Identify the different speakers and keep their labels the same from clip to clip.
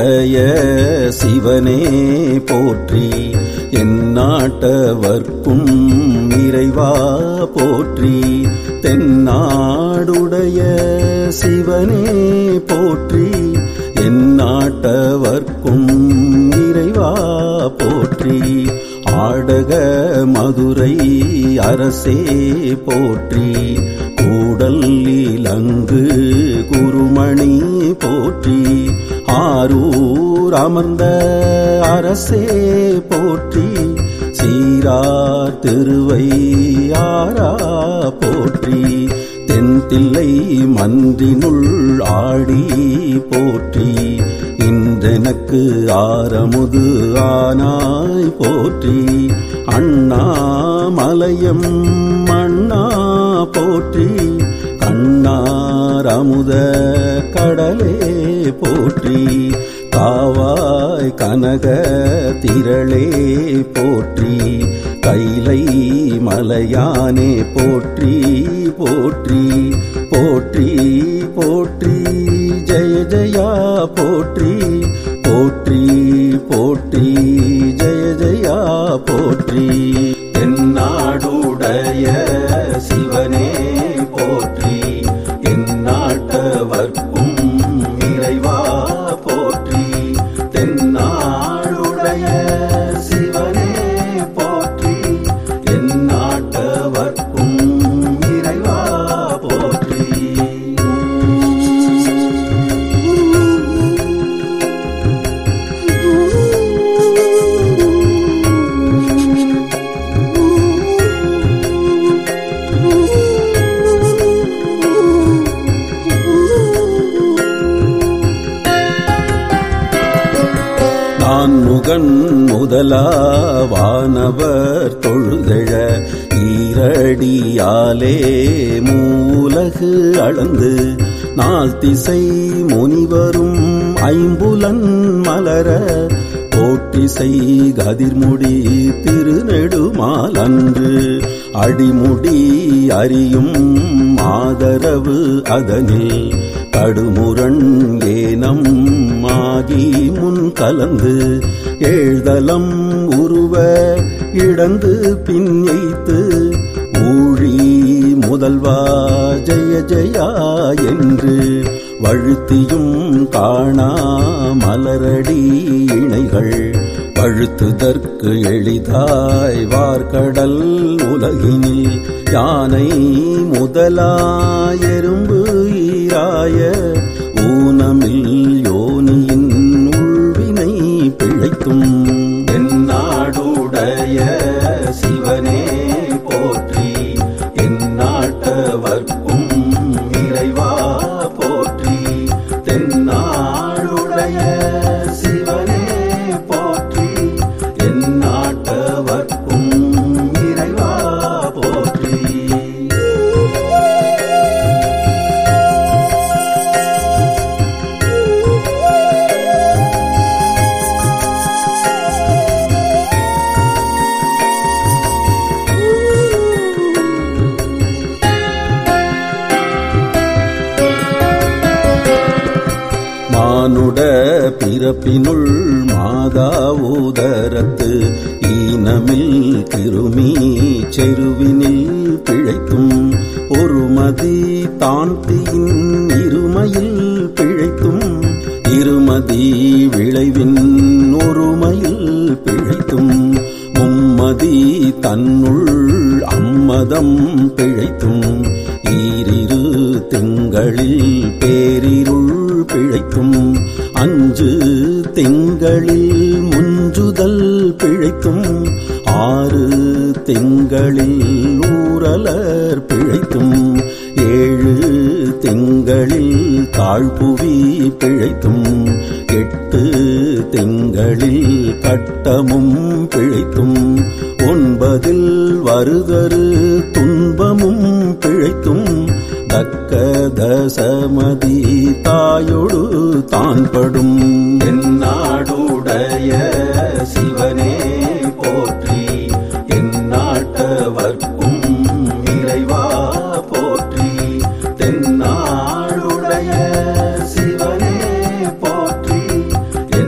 Speaker 1: எந்நாடுடைய சிவனே போற்றி எந்நாட்டவர்க்கும் இறைவா போற்றி தென்னாடுடைய சிவனே போற்றி எந்நாட்டவர்க்கும் இறைவா போற்றி ஆடக மதுரை அரசே போற்றி கூடல் இலங்கு குருமணி போற்றி ஆரூர் அமர்ந்த அரசே போற்றி சீரார் திருவையாரா போற்றி தென்தில்லை மன்றினுள் ஆடி போற்றி இன்றெனக்கு ஆரமுது ஆனாய் போற்றி அண்ணாமலையம் மண்ணா போற்றி கண்ணார் அமுத கடலே போற்றி காவாய் கனக திரளே போற்றி கைலை மலையானே போற்றி போற்றி போற்றி போற்றி ஜெய ஜெயா போற்றி போற்றி போற்றி ஜெய ஜெயா போற்றி தென்னாடுடைய சிவனே போற்றி எந்நாட்டவர்க்கும் இறைவா போற்றி தென்னாடுடைய சிவனே போற்றி எந்நாட்டவர்க்கும் இறைவா போற்றி நான் முகன் முதலாவானவர் தொழுதெழ ஈரடியாலே மூலகு அளந்து நாள் திசை முனிவரும் ஐம்புலன் மலர போட்டிசை கதிர்முடி திருநெடுமாலன்று அடிமுடி அறியும் ஆதரவு அதனில் கடுமுரண் ஏனம் ஆகி முன் கலந்து ஏழ்தலம் உருவ இடந்து பின் எய்த்து ஊழி முதல்வா ஜெய ஜெயா என்று வழுத்தியும் காணா மலரடி இணைகள் பழுத்துதற்கு எளிதாய் வார்கடல் உலகினில் யானை முதலாயெரும்பு ஈராய ஊனமில் யோனியின் உள்வினை பிழைத்தும் எந்நாடுடைய சிவனே போற்றி எந்நாட்டவர்க்கும் இறைவா போற்றி தென்னாடுடைய சிவனே போற்றி எந்நாட்டவர்க்கும் இறைவா போற்றி மானுட பிறப்பினுள் மாதா உதரத்து ஈனமில் கிருமி செருவினில் பிழைத்தும் ஒருமதி தாந்தியின் இருமையில் பிழைத்தும் இருமதி விளைவின் ஒருமையில் பிழைத்தும் மும்மதி தன்னுள் அம்மதம் பிழைத்தும் ஈரிரு திங்களில் பேரிருள் பிழைத்தும் அஞ்சு திங்களில் முஞ்சுதல் பிழைத்தும் ஆறு திங்களில் ஊரலர் பிழைத்தும் ஏழு திங்களில் தாழ்புவி பிழைத்தும் எட்டு திங்களில் கட்டமும் பிழைத்தும் ஒன்பதில் வருதரு துன்பமும் பிழைத்தும் தக்க தசமதி தாயொடு தான் படும் எந்நாடுடைய சிவனே போற்றி எந்நாட்டவர்க்கும் இறைவா போற்றி தென்னாடுடைய சிவனே போற்றி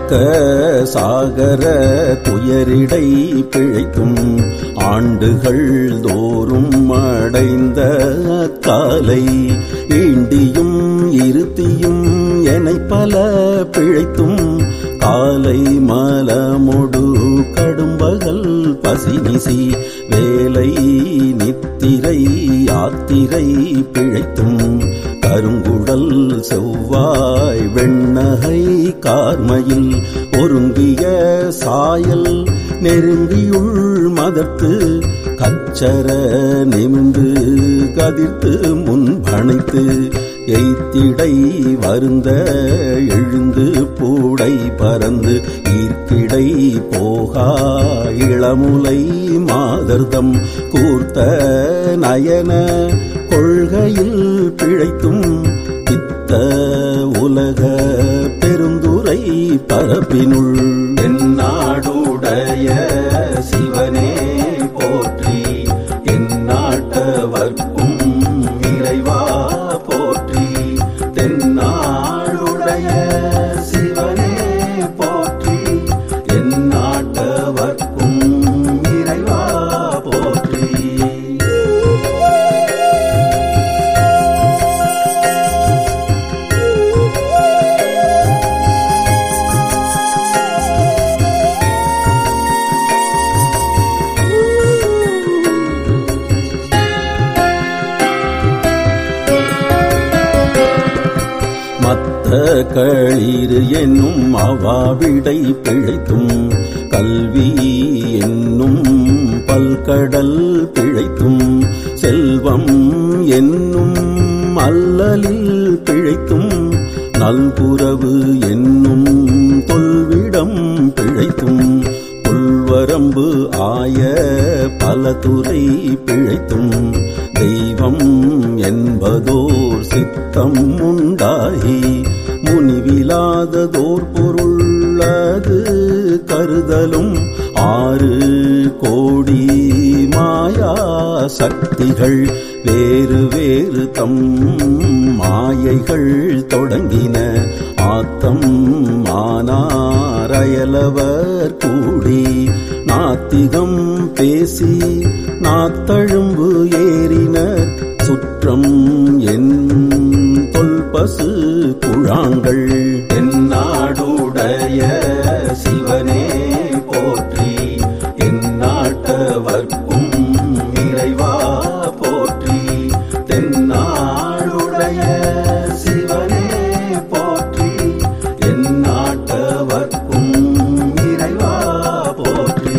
Speaker 1: துக்க சாகர துயரிடை பிழைக்கும் ஆண்டுகள் தோறும் அடைந்த காலை ஈண்டியும் இருத்தியும் எனை பல பிழைத்தும் காலை மலமொடு கடும்பகல் பசினிசி வேலை நித்திரை யாத்திரை பிழைத்தும் கருங்குடல் செவ்வாய் வெண்ணகை கார்மையில் ஒருங்கிய சாயல் நெருங்கியுள் மதத்து கச்சர நிமிந்து கதிர்த்து முன்பணைத்து எய்த்திடை வருந்த எழுந்து பூடை பறந்து ஈர்க்கிடை போகா இளமுலை மாதர்தம் கூர்த்த நயன கொள்கையில் பிழைத்தும் பித்த உலக பெருந்துரை பரப்பினுள் என்னாடுடைய சிவனே போற்றி எந்நாட்டவர்க்கும் இறைவா போற்றி தென்னாடுடைய சிவனே போற்றி எந்நாட்டவர்க்கும் இறைவா போற்றி மத்த களிறு என்னும் அவாவிடை பிழைத்தும் கல்வி என்னும் பல்கடல் பிழைத்தும் செல்வம் என்னும் அல்லலில் பிழைத்தும் நல்புறவு என்னும் தொல்விடம் பிழைத்தும் புல்வரம்பு ஆய பல துறை பிழைத்தும் தெய்வம் என்பதோர் சித்தம் உண்டாகி முனிவிலாததோர் பொருளது கருதலும் ஆறு கோடி மாயா சக்திகள் வேறு வேறு தம் மாயைகள் தொடங்கின ஆத்தம் ஆனாரயலவர் கூடி நாத்திகம் பேசி நாத்தழும்பு ஏறினர் சுற்றம் என் தொல்பசு குழாங்கள் என்னாடுடைய சிவனே போற்றி எந்நாட்டவர்க்கும் இறைவா போற்றி தென்னாடுடைய சிவனே போற்றி எந்நாட்டவர்க்கும் இறைவா போற்றி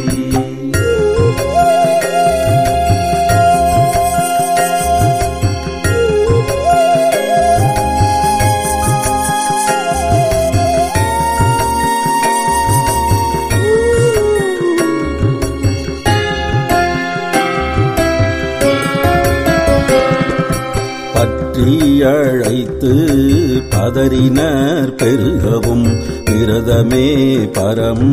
Speaker 1: பற்றி அழைத்து பதறினர் பெருகவும் விரதமே பரம்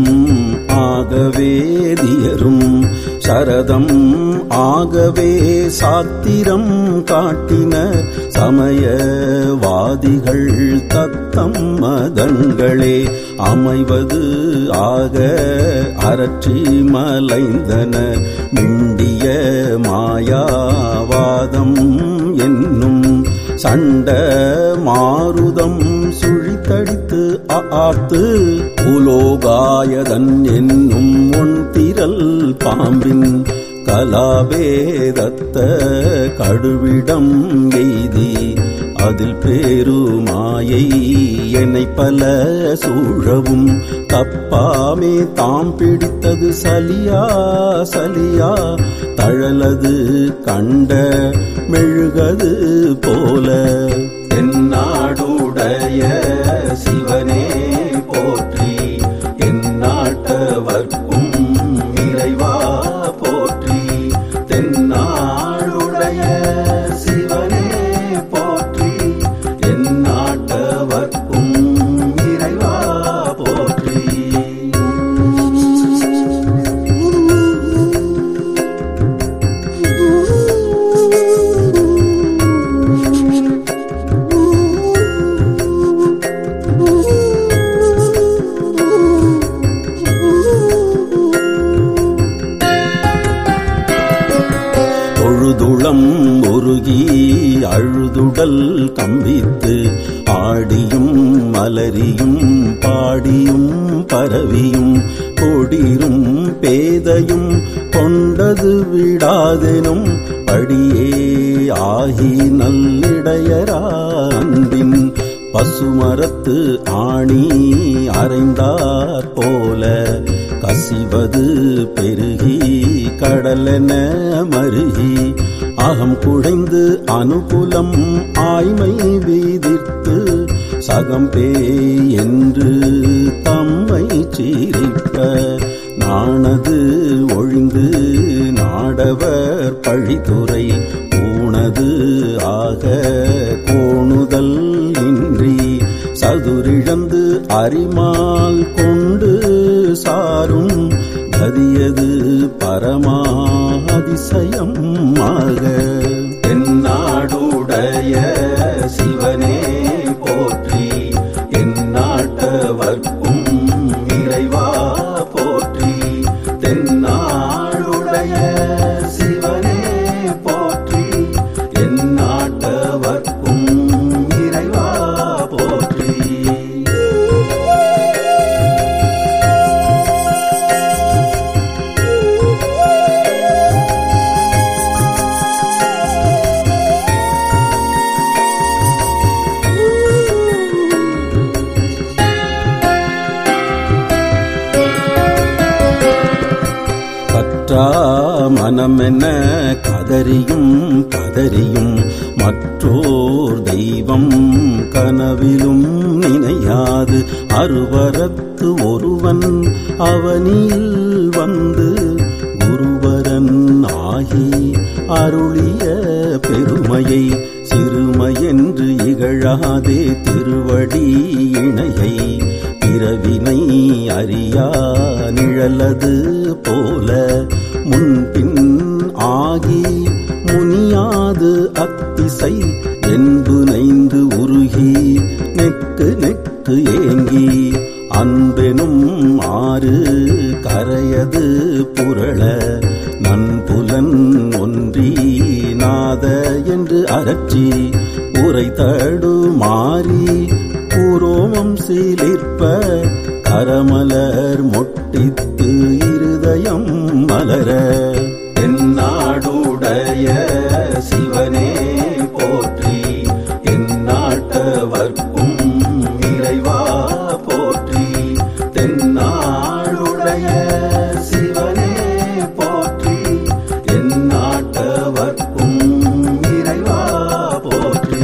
Speaker 1: ஆகவேதியரும் சரதம் ஆகவே சாத்திரம் காட்டினர் சமயவாதிகள் தத்தம் மதங்களே அமைவது ஆக அரற்றி மலைந்தனர் மிண்டிய மாயாவாதம் என்னும் சண்ட மாருதம் சுழித்தடித்து ஆத்து உலோகாயதன் என்னும் ஒன்திரல் பாம்பின் கலாவேதத்த கடுவிடம் எய்தி அதில் பேருமாயை என்னை பல சூழவும் தப்பாமே தாம் பிடித்தது சலியா சலியா தழலது கண்ட மெழுகது போல என்னாடுடைய சிவனே போற்றி எந்நாட்டவர்க்கும் இறைவா போற்றி தென்னாடுடைய சிவனே போற்றி எந்நாட்டவர்க்கும் இறைவா போற்றி
Speaker 2: Thank you. அழுதுடல் கம்பித்து ஆடியும் மலரியும் பாடியும் பரவியும் கொடிரும் பேதையும் கொண்டது விடாதெனும் படியே ஆகி நல்லிடையரா அன்பின் பசுமரத்து ஆணி அறைந்தாற் போல கசிவது பெருகி கடலென மருகி அகம் குடைந்து அனுகூலம் ஆய்மை வீதித்து சகம்பே என்று தம்மை சீரிப்ப நாணது ஒழிந்து நாடவர் பழித்துறை ஊனது ஆக கோணுதல் இன்றி சதுரிழந்து அரிமால் கொண்டு சாரும் கதியது பரமாதிசயம் ஆக
Speaker 1: தென்னாடுடைய சிவனே போற்றி எந்நாட்டவர்க்கும் இறைவா போற்றி தென்னாடுடைய சிவனே போற்றி எந்நாட்டவர்க்கும் இறைவா போற்றி
Speaker 2: கற்றா மனமென கதறியும் கதறியும் மற்றோர் தெய்வம் கனவிலும் நினையாது அருவரத்து ஒருவன் அவனில் வந்து குருவரன் ஆகி அருளிய பெருமையை சிறுமையென்று இகழாதே திருவடி இணையை பிறவினை அறியா நிழலது போல முன்பின் ஆகி முனியாது அத்திசை என்பு நைந்து உருகி நெக்கு நெக்கு ஏங்கி அன்பெனும் ஆறு கரையது புரள நன்புலன் ஒன்றி நாத என்று அரற்றி உரை தடு மாறி பூரோமம் சீலிற்ப கரமலர் மொட்டித்து இருதயம் மலர
Speaker 1: தென்னாடுடைய சிவனே போற்றி எந்நாட்டவர்க்கும் இறைவா போற்றி தென்னாடுடைய சிவனே போற்றி எந்நாட்டவர்க்கும் இறைவா போற்றி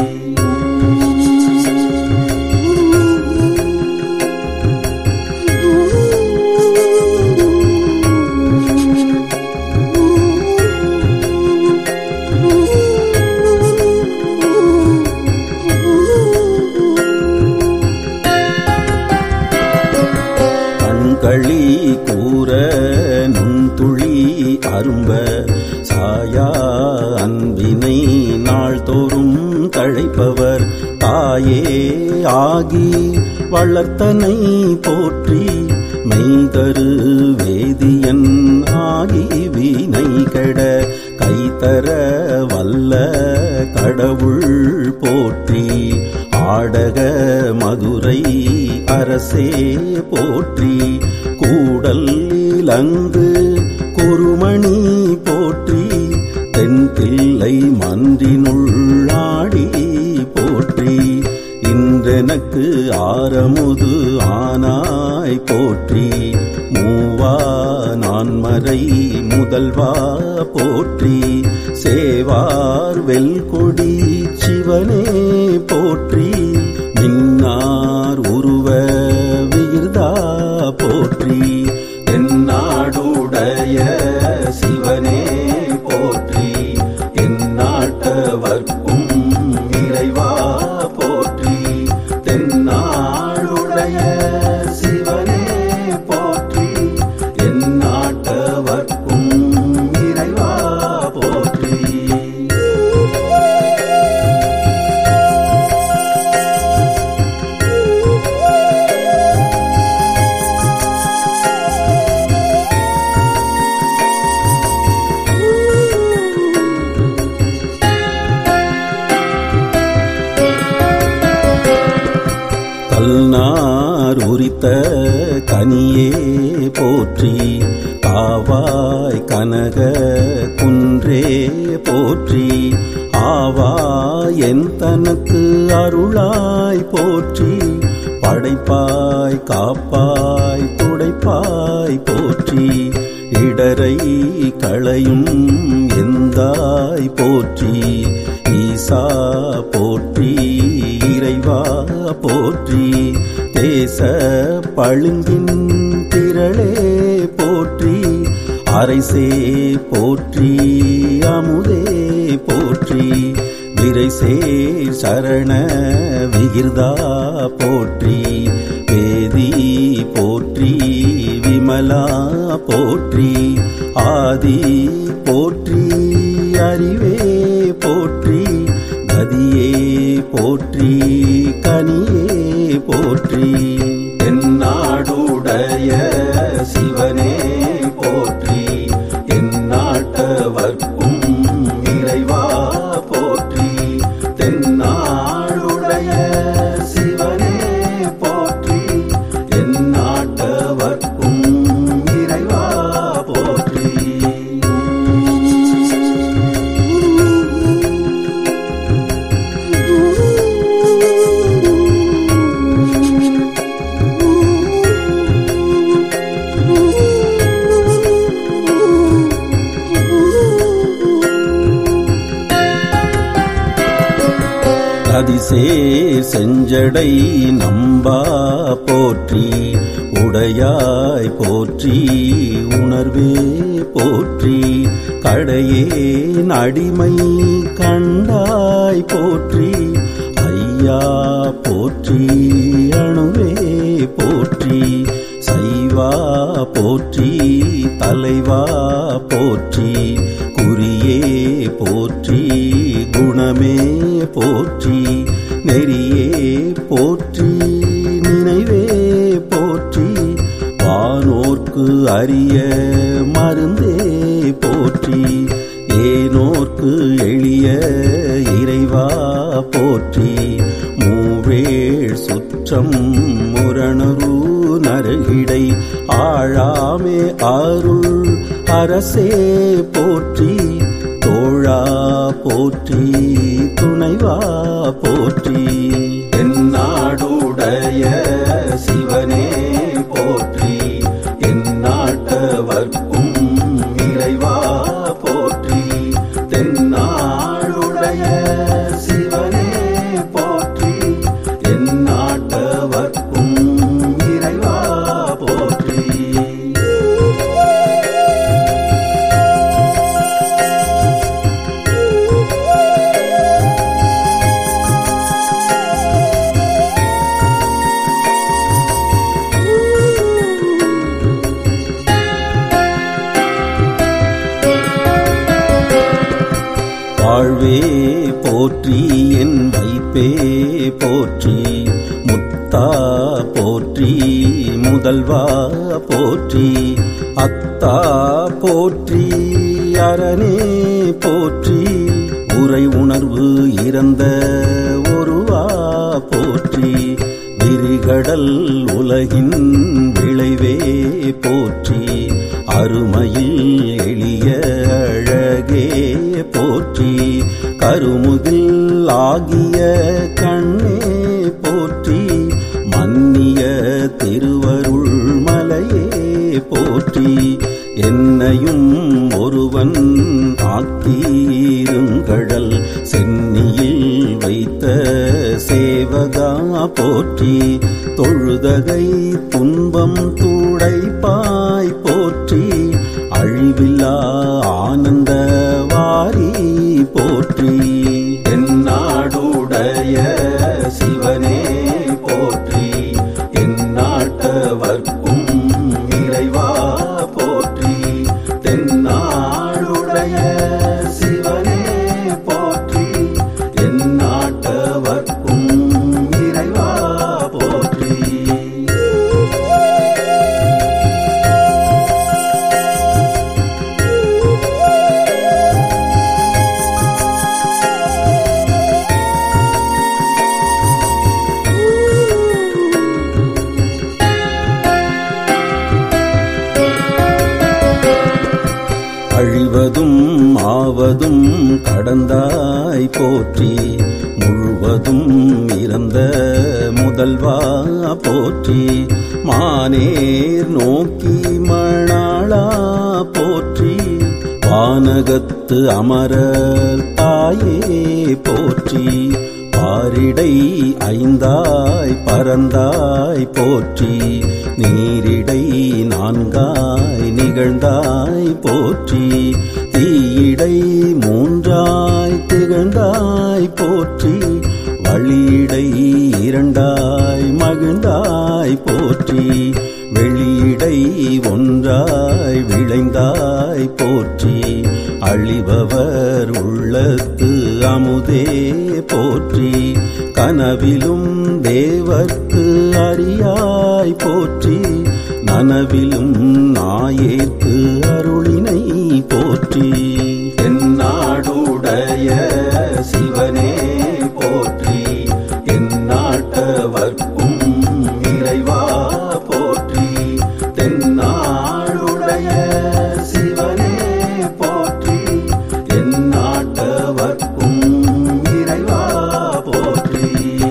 Speaker 2: கண்களி கூற நுண்துளி அரும்ப சாயா அன்பினை நாள்தோறும் தழைப்பவர் தாயே ஆகி வளர்த்தனை போற்றி மெய்தரு வேதியன் ஆகி வீணை கெட கைத்தர வல்ல கடவுள் போற்றி ஆடக மதுரை அரசே போற்றி கூடல் இலங்கு குருமணி போற்றி தென்தில்லை மன்றினுள்ளாடி போற்றி இன்றெனக்கு ஆரமுது ஆனாய் போற்றி மூவா நான்மறை முதல்வா போற்றி சேவார் வெல்கொடி சிவனே போற்றி மின்னார் உருவ விகிர்தா போற்றி
Speaker 1: தென்னாடுடைய சிவனே போற்றி எந்நாட்டவர்க்கும் இறைவா போற்றி தென்னாடுடைய சிவனே போற்றி எந்நாட்டவர்க்கும் இறைவா போற்றி
Speaker 2: கார் உரித்த கனியே போற்றி காவாய் கனக குன்றே போற்றி ஆவா என் தனக்கு அருளாய் போற்றி படைப்பாய் காப்பாய் துடைப்பாய் போற்றி இடரை களையும் எந்தாய் போற்றி ஈசா போற்றி இறைவா போற்றி தேச பழுங்கின் திரளே போற்றி அரைசே போற்றி அமுதே போற்றி விரைசே சரண விகிர்தா போற்றி வேதி போற்றி விமலா போற்றி ஆதி போற்றி அறிவே போற்றி கதியே போற்றி கனியே போற்றி
Speaker 1: தென்னாடுடைய சிவனே போற்றி எந்நாட்டவர்க்கும் இறைவா போற்றி தென்னாடுடைய சிவனே போற்றி எந்நாட்டவர்க்கும் இறைவா போற்றி
Speaker 2: அதிசேர் செஞ்சடை நம்பா போற்றி உடையாய் போற்றி உணர்வே போற்றி கடையே அடிமை கண்டாய் போற்றி ஐயா போற்றி அணுவே போற்றி சைவா போற்றி தலைவா போற்றி குறியே போற்றி குணமே போற்றி நெறியே போற்றி நினைவே போற்றி வானோர்க்கு அரிய மருந்தே போற்றி ஏனோர்க்கு எளிய இறைவா போற்றி மூவேள் சுற்றம் முரணரு நரகிடை ஆழாமே அருள் அரசே போற்றி தோழா போற்றி துணைவா போற்றி
Speaker 1: தென்னாடுடைய சிவனே போற்றி எந்நாட்டவர்க்கும் இறைவா போற்றி தென்னாடுடைய சிவனே போற்றி எந்நாட்டவர்க்கும் இறைவா போற்றி
Speaker 2: வாழ்வே போற்றி என் வைப்பே போற்றி முத்தா போற்றி முதல்வா போற்றி அத்தா போற்றி அரணே போற்றி உரை உணர்வு இறந்த ஒருவா போற்றி விரிகடல் உலகின் விளைவே போற்றி அருமையில் எளிய அழகே போற்றி கருமுகில் ஆகிய கண்ணே போற்றி மன்னிய திருவருள் மலையே போற்றி என்னையும் ஒருவன் ஆக்கீருங்கடல் சென்னியில் வைத்த சேவகா போற்றி தொழுதகை துன்பம் துடைப்பாய் போற்றி அழிவில்லா ஆனந்த வாரி போற்றி
Speaker 1: தென்னாடுடைய சிவனே போற்றி எந்நாட்டவர்க்கும் இறைவா போற்றி தென்னாடுடைய சிவனே போற்றி எந்நாட்டவர்க்கும் இறைவா போற்றி
Speaker 2: எழுவதும் ஆவதும் கடந்தாய் போற்றி முழுவதும் இறந்த முதல்வா போற்றி மானேர் நோக்கி மணாளா போற்றி வானகத்து அமரர் தாயே போற்றி பாரிடை ஐந்தாய் பறந்தாய் போற்றி நீரிடை நான்காய் நிகழ்ந்தாய் போற்றி தீயிடை மூன்றாய் திகழ்ந்தாய் போற்றி வழியிடை இரண்டாய் மகிழ்ந்தாய் போற்றி வெளியிடை ஒன்றாய் விளைந்தாய் போற்றி அழிபவர் உள்ளத்து அமுதே போற்றி கனவிலும் தேவர்க்கு அறியாய் போற்றி நனவிலும் நாயேற்கு அருளினை போற்றி
Speaker 1: என்னாடுடைய சிவனே போற்றி எந்நாட்டவர்க்கும் இறைவா போற்றி தென்னாடுடைய சிவனே போற்றி எந்நாட்டவர்க்கும் இறைவா போற்றி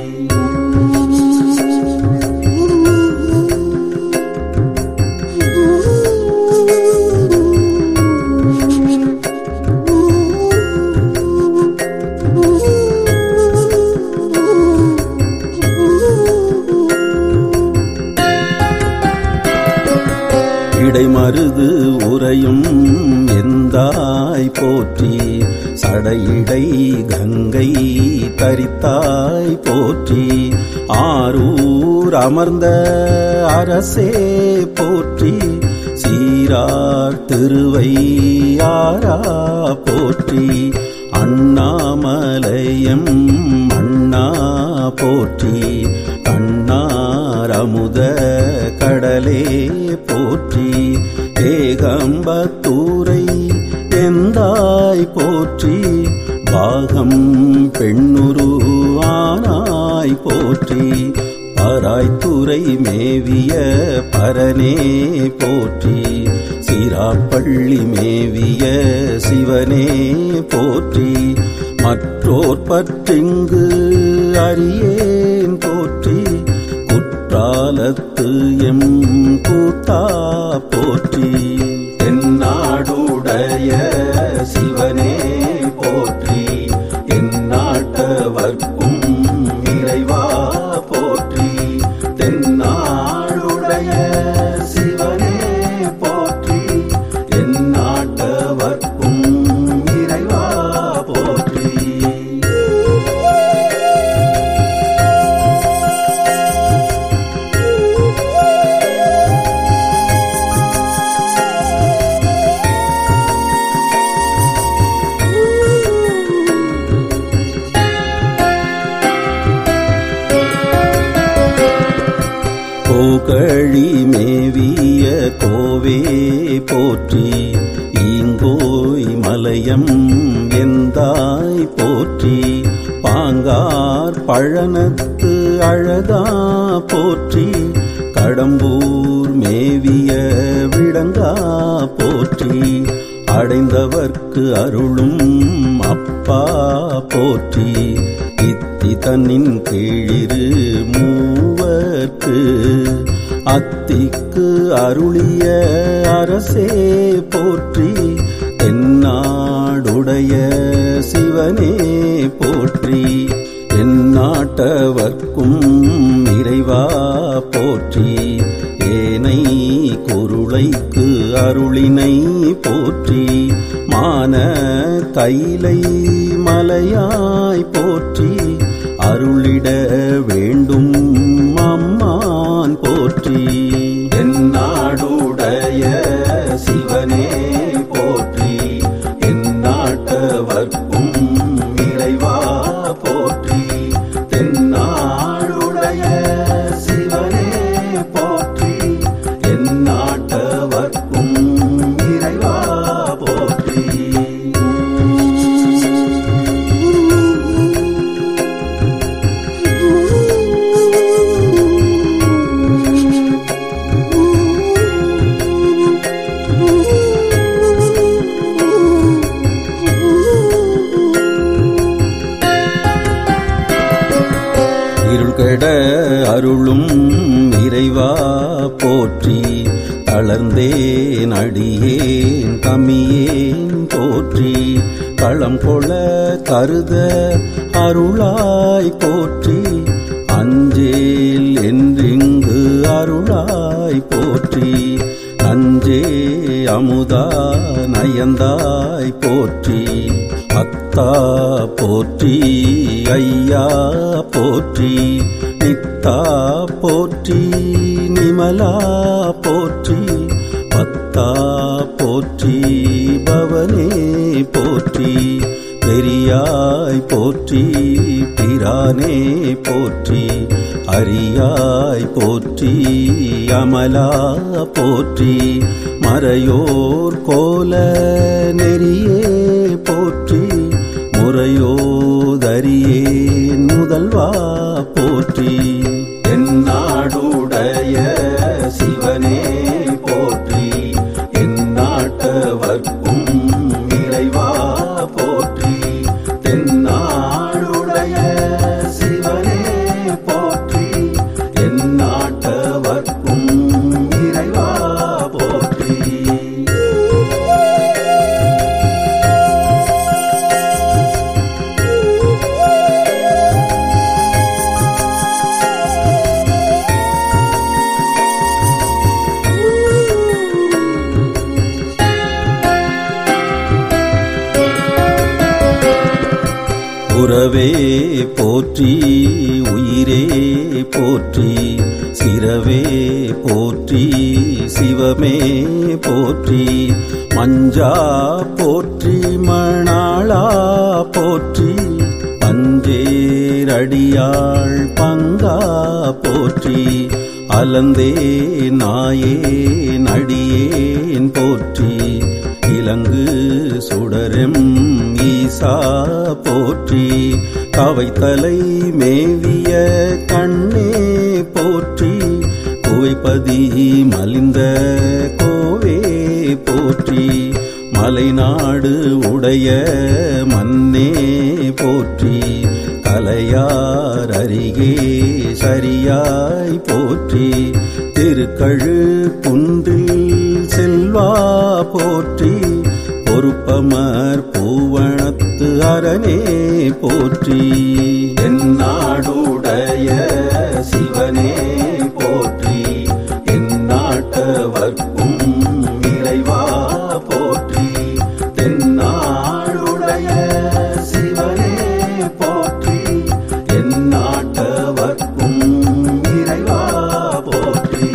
Speaker 2: இடைமருது உறையும் எந்தாய் போற்றி சடையிடை கங்கை தரித்தாய் போற்றி ஆரூர் அமர்ந்த அரசே போற்றி சீரார் திருவையாரா போற்றி அண்ணாமலையம் அண்ணா போற்றி கண்ணார் அமுத கடலே போற்றி ஏகம்பத்தூரை எந்தாய் போற்றி பாகம் பெண்ணுருவானாய் போற்றி பராய்த்துறை மேவிய பரனே போற்றி சிராப்பள்ளி மேவிய சிவனே போற்றி மற்றோர் பற்றிங்கு அறியேன் போற்றி குற்றாலத்து எம் கூத்தா போற்றி
Speaker 1: தென்னாடுடைய சிவனே போற்றி எந்நாட்டவர்க்கும் இறைவா போற்றி தென்னாடுடைய சிவனே போற்றி எந்நாட்டவர்க்கும் இறைவா போற்றி
Speaker 2: கோகழி மேவிய கோவே போற்றி ஈங்கோய் மலையம் எந்தாய் போற்றி பாங்கார் பழனத்து அழகா போற்றி கடம்பூர் மேவிய விடங்கா போற்றி அடைந்தவர்க்கு அருளும் அப்பா போற்றி இத்தி தன்னின் கீழிரு மூவர்க்கு அத்திக்கு அருளிய அரசே போற்றி தென்னாடுடைய சிவனே போற்றி எந்நாட்டவர்க்கும் இறைவா போற்றி ஏனை குருளைக்கு அருளினை போற்றி மான தைலை மலையாய் போற்றி அருளிட வேண்டும் அம்மான் போற்றி
Speaker 1: எந்நாடுடைய சிவனே போற்றி எந்நாட்டவர்க்கும் இறைவா போற்றி தென்னாடுடைய சிவனே போற்றி எந்நாட்டவர்க்கும் இறைவா போற்றி
Speaker 2: இறைவா போற்றி தளர்ந்தேன் அடியேன் தமியேன் போற்றி களம் கொள கருத அருளாய் போற்றி அஞ்சேல் என்றிங்கு அருளாய் போற்றி நஞ்சே அமுதா நயந்தாய் போற்றி அத்தா போற்றி ஐயா போற்றி நித்தா போற்றி நிமலா போற்றி பத்தா போற்றி பவனே போற்றி பெரியாய் போற்றி பிரானே போற்றி அரியாய் போற்றி அமலா போற்றி மறையோர் கோல நெறியே போற்றி முறையோதரியேன் முதல்வா போற்றி என்னாடுடைய சிவனே போற்றி எந்நாட்டவர்க்கும் இறைவா போற்றி தென்னாடுடைய சிவனே போற்றி எந்நாட்டவர்க்கும் இறைவா போற்றி உறவே போற்றி உயிரே போற்றி சிரவே போற்றி சிவமே போற்றி மஞ்சா போற்றி மணாளா போற்றி பஞ்சேரடியாள் பங்கா போற்றி அலந்தே நாயே நடியேன் போற்றி இலங்கு சுடரெம் ஈசா போற்றி கவைத்தலை மேவிய கண்ணே போற்றி குவைப்பதி மலிந்த கோவே போற்றி மலைநாடு உடைய மன்னே போற்றி கலையார் அருகே சரியாய் போற்றி திருக்கழு குன்றில் செல்வா போற்றி பொறுப்பமர் பூவணத்து அரணே போற்றி என்னாடுடைய சிவனே போற்றி எந்நாட்டவர்க்கும் இறைவா போற்றி தென்னாடுடைய சிவனே போற்றி எந்நாட்டவர்க்கும் இறைவா போற்றி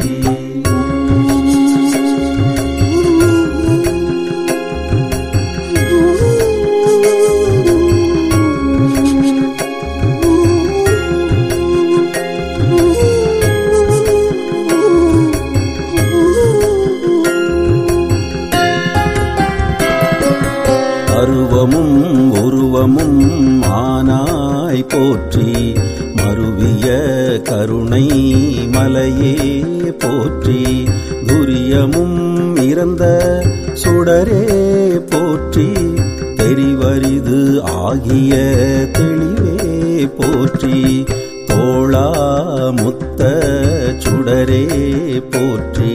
Speaker 2: அருவமும் உருவமும் ஆனாய் போற்றி மருவிய கருணை மலையே போற்றி துரியமும் இறந்த சுடரே போற்றி தெரிவரிது ஆகிய தெளிவே போற்றி தோளா முத்த சுடரே போற்றி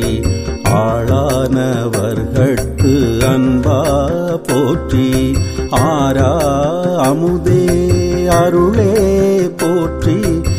Speaker 2: ஆளானவர்கட்கு அன்பா போற்றி ஆரா அமுதே அருளே போற்றி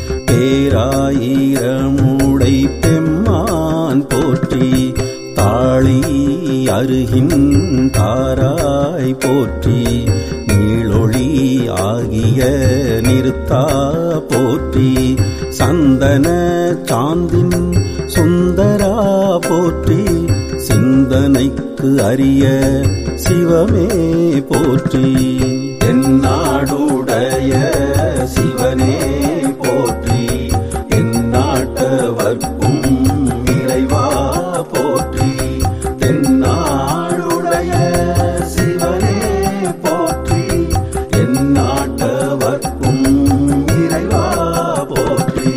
Speaker 2: பேராயிரமுடை பெம்மான் போற்றி தாளி அருகின் தாராய் போற்றி நீளொளி ஆகிய நிறுத்தா போற்றி சந்தன சாந்தின் சுந்தரா போற்றி சிந்தனைக்கு அரிய சிவமே போற்றி என்னாடுடைய சிவனே போற்றி எந்நாட்டவர்க்கும் இறைவா போற்றி தென்னாடுடைய சிவனே போற்றி எந்நாட்டவர்க்கும் இறைவா போற்றி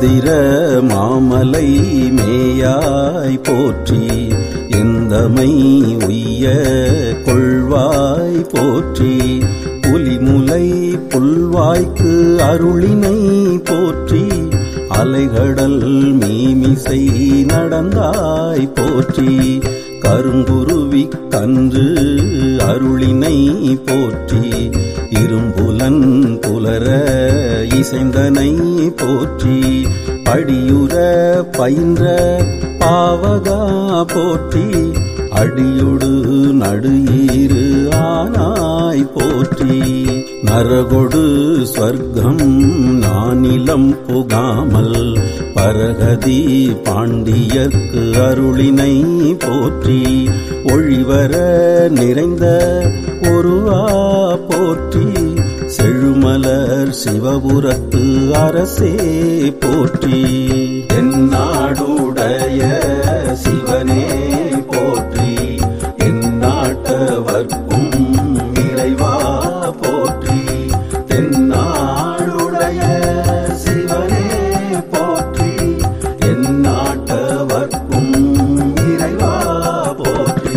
Speaker 2: இந்திர மாமலை மேயாய் போற்றி எந்தமை உய்ய கொள்வாய் போற்றி புலிமுலை புல்வாய்க்கு அருளினை போற்றி அலைகடல் மீமிசை நடந்தாய் போற்றி கருங்குருவி கன்று அருளினை போற்றி இரும்புலன் புலர இசைந்தனை போற்றி படியுற பயின்ற பாவகா போற்றி அடியொடு நடுஈரு ஆனாய் போற்றி நரகொடு ஸ்வர்க்கம் நானிலம் புகாமல் பரகதி பாண்டியர்க்கு அருளினை போற்றி ஒழிவர நிறைந்த ஒருவா போற்றி செழுமலர் சிவபுரத்து அரசே போற்றி
Speaker 1: தென்னாடுடைய சிவனே போற்றி எந்நாட்டவர்க்கும் இறைவா போற்றி தென்னாடுடைய சிவனே போற்றி எந்நாட்டவர்க்கும் இறைவா போற்றி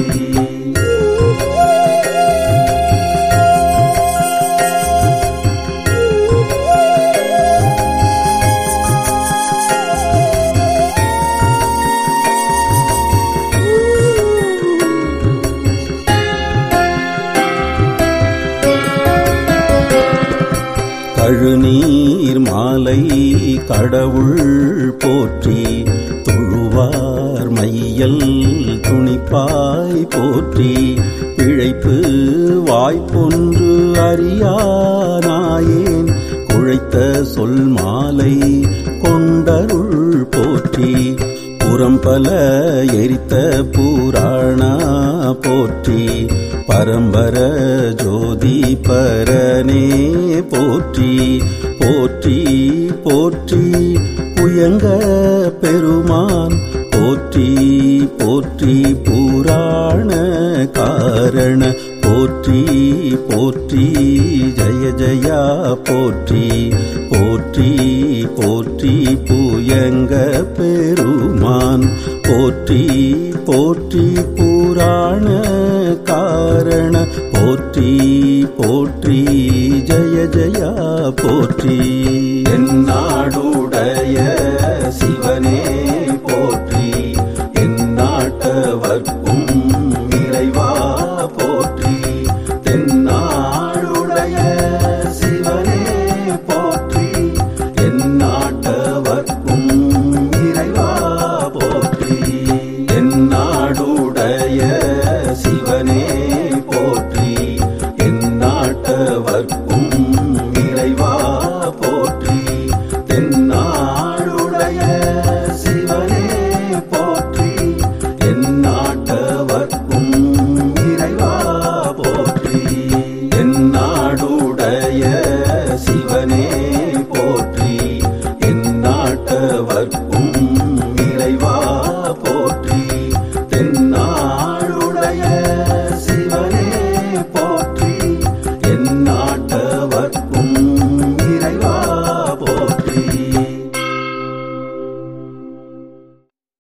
Speaker 2: கழுநீர் மாலை கடவுள் போற்றி தொழுவார் மையல் துணிப்பாய் போற்றி பிழைப்பு வாய்ப்பொன்று அறியானாயேன் குழைத்த சொல் மாலை கொண்டருள் போற்றி புறம்பல எரித்த புராணா போற்றி பரம்பர ஜோதி பரனே போற்றி போற்றி போற்றி புயங்க பெருமான் போற்றி போற்றி புராண காரண போற்றி போற்றி ஜய ஜயா போற்றி போற்றி போற்றி புயங்க பெருமான் போற்றி போற்றி புராண காரண போற்றி போற்றி ஜய ஜயா போற்றி
Speaker 1: எந்நாடுடைய சிவனே போற்றி எந்நாட்டவர்க்கும் இறைவா போற்றி தென்னாடுடைய சிவனே போற்றி எந்நாட்டவர்க்கும் இறைவா போற்றி எந்நாடுடைய சிவனே போற்றி எந்நாட்டவர்க்கும் இறைவா போற்றி தென்னாடுடைய சிவனே போற்றி எந்நாட்டவர்க்கும் இறைவா போற்றி எந்நாடுடைய சிவனே